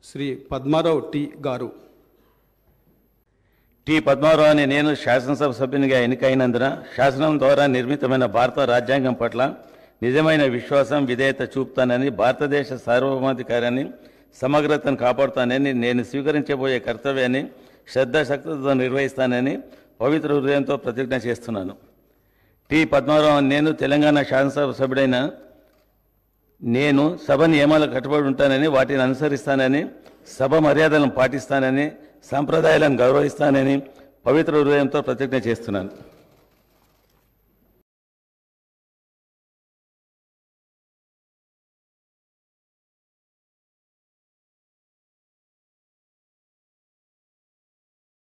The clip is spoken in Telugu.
శ్రీ పద్మారావు టి గారు టి పద్మారావు అనే నేను శాసనసభ సభ్యునిగా ఎన్నికైనందున శాసనం ద్వారా నిర్మితమైన భారత రాజ్యాంగం పట్ల నిజమైన విశ్వాసం విధేయత చూపుతానని భారతదేశ సార్వభౌమాధికారాన్ని సమగ్రతను కాపాడుతానని నేను స్వీకరించబోయే కర్తవ్యాన్ని శ్రద్ధాశక్తితో నిర్వహిస్తానని పవిత్ర హృదయంతో ప్రతిజ్ఞ చేస్తున్నాను టి పద్మారావు అనే నేను తెలంగాణ శాసనసభ సభ్యుడైన నేను సభ నియమాలకు కట్టుబడి ఉంటానని వాటిని అనుసరిస్తానని సభ మర్యాదలను పాటిస్తానని సాంప్రదాయాలను గౌరవిస్తానని పవిత్ర హృదయంతో ప్రతిజ్ఞ చేస్తున్నాను